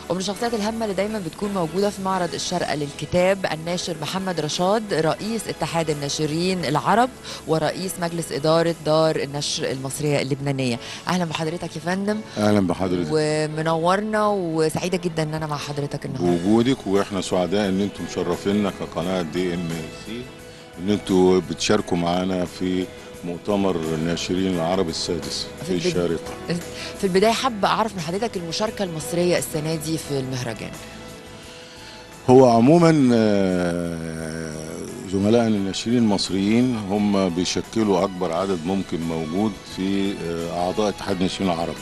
ومن الشخصيات الهامة اللي دايما بتكون موجودة في معرض الشارقة للكتاب الناشر محمد رشاد رئيس اتحاد الناشرين العرب ورئيس مجلس إدارة دار النشر المصرية اللبنانية أهلا بحضرتك يا فندم اهلا بحضرتك ومنورنا وسعيدة جدا ان انا مع حضرتك النهارده بوجودك واحنا سعداء ان انتم مشرفينا كقناه دي ام سي ان انتم بتشاركوا معانا في مؤتمر الناشرين العرب السادس في في البد- الشارقه في البداية حابة أعرف من حضرتك المشاركة المصرية السنة دي في المهرجان هو عموما آه، زملائنا الناشرين المصريين هم بيشكلوا اكبر عدد ممكن موجود في آه، اعضاء اتحاد الناشرين العرب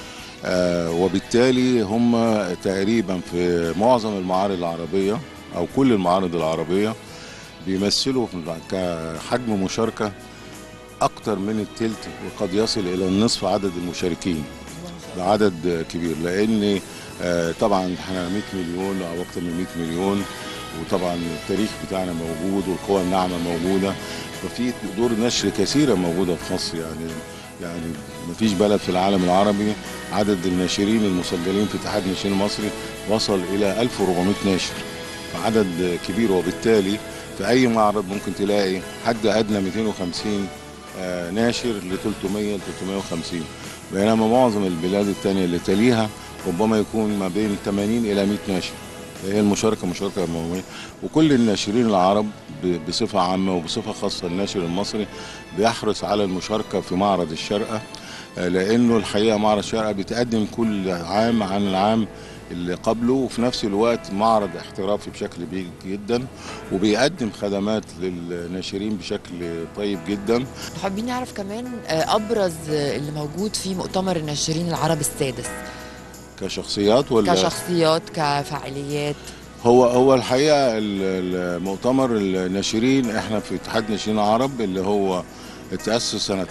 آه، وبالتالي هم تقريبا في معظم المعارض العربيه او كل المعارض العربيه بيمثلوا كحجم مشاركه اكتر من التلت وقد يصل الى النصف عدد المشاركين ده عدد كبير لان آه، طبعا احنا 100 مليون او اكتر من 100 مليون وطبعا التاريخ بتاعنا موجود والقوى الناعمه موجوده ففي دور نشر كثيره موجوده في مصر يعني يعني مفيش بلد في العالم العربي عدد الناشرين المسجلين في اتحاد الناشرين المصري وصل الى 1400 ناشر فعدد كبير وبالتالي في اي معرض ممكن تلاقي حد ادنى 250 آه، ناشر ل 300 ل 350 بينما معظم البلاد التانية اللي تليها ربما يكون ما بين 80 إلى 100 ناشر هي المشاركة مشاركة أممية وكل الناشرين العرب ب- بصفة عامة وبصفة خاصة الناشر المصري بيحرص على المشاركة في معرض الشارقة آه، لأنه الحقيقة معرض الشارقة بيتقدم كل عام عن العام اللي قبله وفي نفس الوقت معرض احترافي بشكل كبير جدا وبيقدم خدمات للناشرين بشكل طيب جدا حابين نعرف كمان آه، أبرز آه، اللي موجود في مؤتمر الناشرين العرب السادس كشخصيات ولا كشخصيات كفعاليات هو هو الحقيقه ال- المؤتمر الناشرين احنا في اتحاد الناشرين العرب اللي هو اتأسس سنة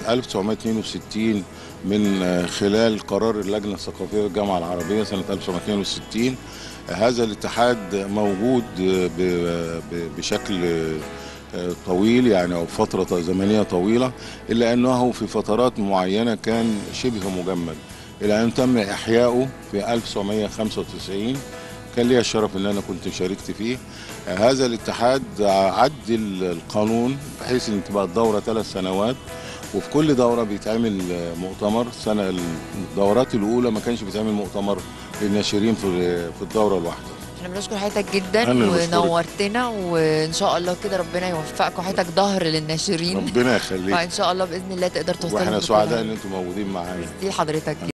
1962 من آه، خلال قرار اللجنة الثقافية للجامعة العربية سنة 1962 هذا الاتحاد موجود آه، ب- ب- بشكل آه، طويل يعني أو فترة زمنية طويلة إلا أنه في فترات معينة كان شبه مجمد إلى أن تم إحياؤه في 1995 كان لي الشرف ان انا كنت شاركت فيه آه، هذا الاتحاد عدل القانون بحيث ان تبقى الدوره ثلاث سنوات وفي كل دوره بيتعمل آه، مؤتمر سنه الدورات الاولى ما كانش بيتعمل مؤتمر للناشرين في في الدوره الواحده احنا بنشكر حضرتك جدا أنا اللي بشكرك. ونورتنا وان شاء الله كده ربنا يوفقك وحضرتك ظهر للناشرين ربنا يخليك فان شاء الله باذن الله تقدر توصل واحنا لكل سعداء حاجة. ان انتم موجودين معانا دي حضرتك